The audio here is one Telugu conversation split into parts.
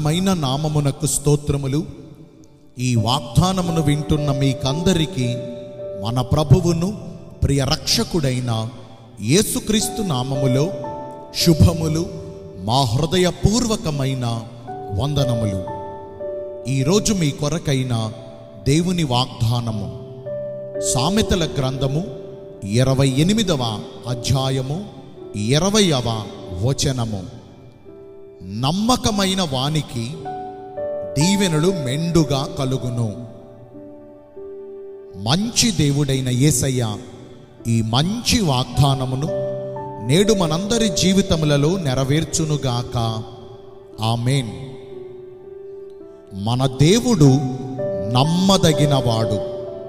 ఘనమైన నామమునకు స్తోత్రములు ఈ వాగ్దానమును వింటున్న మీకందరికీ మన ప్రభువును ప్రియ రక్షకుడైన యేసుక్రీస్తు నామములో శుభములు మా హృదయపూర్వకమైన వందనములు ఈరోజు మీ కొరకైన దేవుని వాగ్దానము సామెతల గ్రంథము ఇరవై ఎనిమిదవ అధ్యాయము ఇరవైవ వచనము నమ్మకమైన వానికి దీవెనలు మెండుగా కలుగును మంచి దేవుడైన యేసయ్య ఈ మంచి వాగ్దానమును నేడు మనందరి జీవితములలో నెరవేర్చునుగాక ఆమెన్ మన దేవుడు నమ్మదగినవాడు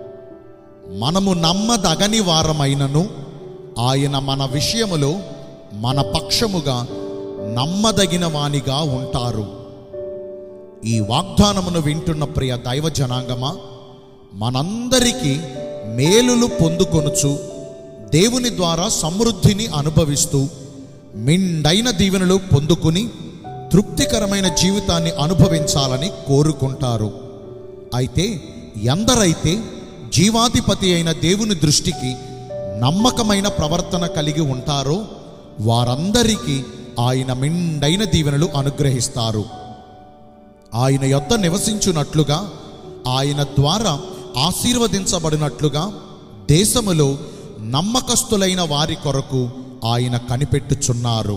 మనము నమ్మదగని వారమైనను ఆయన మన విషయములో మన పక్షముగా నమ్మదగిన వానిగా ఉంటారు ఈ వాగ్దానమును వింటున్న ప్రియ దైవ జనాంగమా మనందరికీ మేలులు పొందుకొనుచు దేవుని ద్వారా సమృద్ధిని అనుభవిస్తూ మిండైన దీవెనలు పొందుకుని తృప్తికరమైన జీవితాన్ని అనుభవించాలని కోరుకుంటారు అయితే ఎందరైతే జీవాధిపతి అయిన దేవుని దృష్టికి నమ్మకమైన ప్రవర్తన కలిగి ఉంటారో వారందరికీ ఆయన మిండైన దీవెనలు అనుగ్రహిస్తారు ఆయన యొద్ద నివసించున్నట్లుగా ఆయన ద్వారా ఆశీర్వదించబడినట్లుగా దేశములో నమ్మకస్తులైన వారి కొరకు ఆయన కనిపెట్టుచున్నారు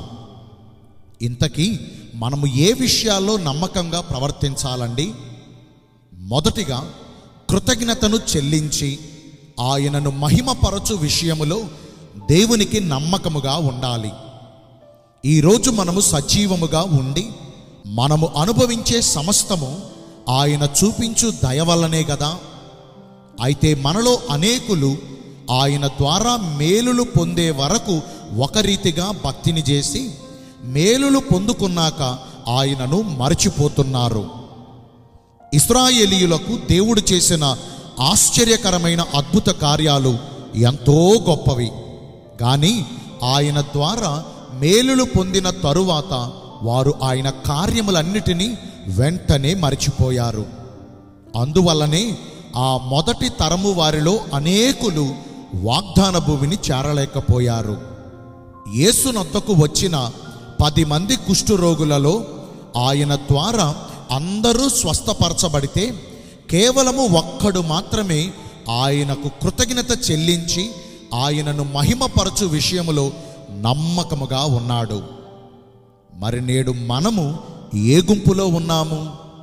ఇంతకీ మనము ఏ విషయాల్లో నమ్మకంగా ప్రవర్తించాలండి మొదటిగా కృతజ్ఞతను చెల్లించి ఆయనను మహిమపరచు విషయములో దేవునికి నమ్మకముగా ఉండాలి ఈరోజు మనము సజీవముగా ఉండి మనము అనుభవించే సమస్తము ఆయన చూపించు దయ వల్లనే కదా అయితే మనలో అనేకులు ఆయన ద్వారా మేలులు పొందే వరకు ఒక రీతిగా భక్తిని చేసి మేలులు పొందుకున్నాక ఆయనను మరచిపోతున్నారు ఇస్రాయేలీయులకు దేవుడు చేసిన ఆశ్చర్యకరమైన అద్భుత కార్యాలు ఎంతో గొప్పవి కానీ ఆయన ద్వారా మేలులు పొందిన తరువాత వారు ఆయన కార్యములన్నిటినీ వెంటనే మరిచిపోయారు అందువల్లనే ఆ మొదటి తరము వారిలో అనేకులు వాగ్దాన భూమిని చేరలేకపోయారు యేసునొద్దకు వచ్చిన పది మంది కుష్ఠరోగులలో ఆయన ద్వారా అందరూ స్వస్థపరచబడితే కేవలము ఒక్కడు మాత్రమే ఆయనకు కృతజ్ఞత చెల్లించి ఆయనను మహిమపరచు విషయములో నమ్మకముగా ఉన్నాడు మరి నేడు మనము ఏ గుంపులో ఉన్నాము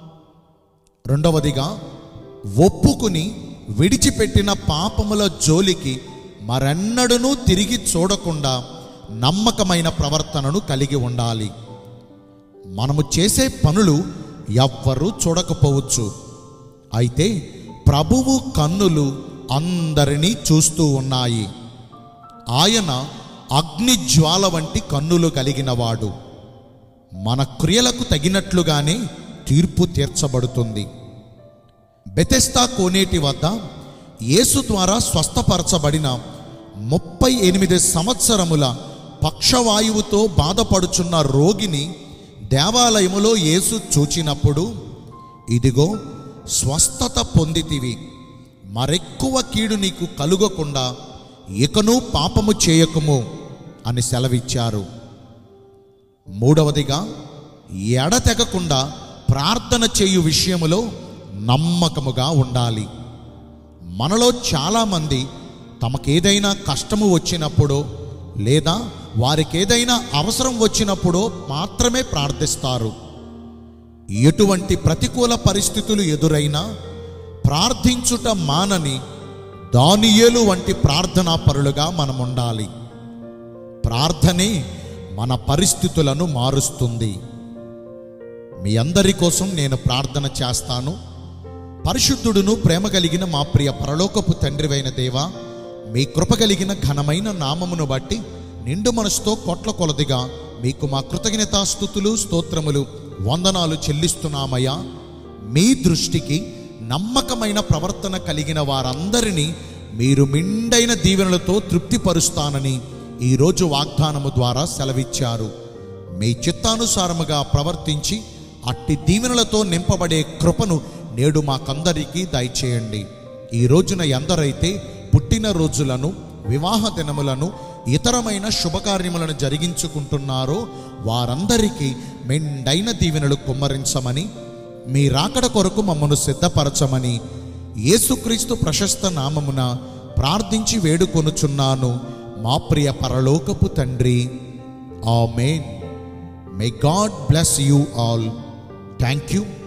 రెండవదిగా ఒప్పుకుని విడిచిపెట్టిన పాపముల జోలికి మరెన్నడూనూ తిరిగి చూడకుండా నమ్మకమైన ప్రవర్తనను కలిగి ఉండాలి మనము చేసే పనులు ఎవ్వరూ చూడకపోవచ్చు అయితే ప్రభువు కన్నులు అందరినీ చూస్తూ ఉన్నాయి ఆయన అగ్నిజ్వాల వంటి కన్నులు కలిగినవాడు మన క్రియలకు తగినట్లుగానే తీర్పు తీర్చబడుతుంది బెతెస్తా కోనేటి వద్ద యేసు ద్వారా స్వస్థపరచబడిన ముప్పై ఎనిమిది సంవత్సరముల పక్షవాయువుతో బాధపడుచున్న రోగిని దేవాలయములో యేసు చూచినప్పుడు ఇదిగో స్వస్థత పొందితివి మరెక్కువ కీడు నీకు కలుగకుండా ఇకను పాపము చేయకుము అని సెలవిచ్చారు మూడవదిగా ఎడతెగకుండా ప్రార్థన చేయు విషయములో నమ్మకముగా ఉండాలి మనలో చాలామంది తమకేదైనా కష్టము వచ్చినప్పుడో లేదా వారికి ఏదైనా అవసరం వచ్చినప్పుడో మాత్రమే ప్రార్థిస్తారు ఎటువంటి ప్రతికూల పరిస్థితులు ఎదురైనా ప్రార్థించుట మానని దానియేలు వంటి ప్రార్థనా పరులుగా మనం ఉండాలి ప్రార్థనే మన పరిస్థితులను మారుస్తుంది మీ అందరి కోసం నేను ప్రార్థన చేస్తాను పరిశుద్ధుడును ప్రేమ కలిగిన మా ప్రియ పరలోకపు తండ్రివైన దేవా మీ కృప కలిగిన ఘనమైన నామమును బట్టి నిండు మనసుతో కొట్ల కొలదిగా మీకు మా కృతజ్ఞతాస్థుతులు స్తోత్రములు వందనాలు చెల్లిస్తున్నామయ్యా మీ దృష్టికి నమ్మకమైన ప్రవర్తన కలిగిన వారందరినీ మీరు మిండైన దీవెనలతో తృప్తిపరుస్తానని ఈరోజు వాగ్దానము ద్వారా సెలవిచ్చారు మీ చిత్తానుసారముగా ప్రవర్తించి అట్టి దీవెనలతో నింపబడే కృపను నేడు మాకందరికీ దయచేయండి ఈ రోజున ఎందరైతే పుట్టిన రోజులను వివాహ దినములను ఇతరమైన శుభకార్యములను జరిగించుకుంటున్నారో వారందరికీ మెండైన దీవెనలు కుమ్మరించమని మీ రాకడ కొరకు మమ్మను సిద్ధపరచమని యేసుక్రీస్తు ప్రశస్త నామమున ప్రార్థించి వేడుకొనుచున్నాను మా ప్రియ పరలోకపు తండ్రి ఆమెన్ may God bless you all thank you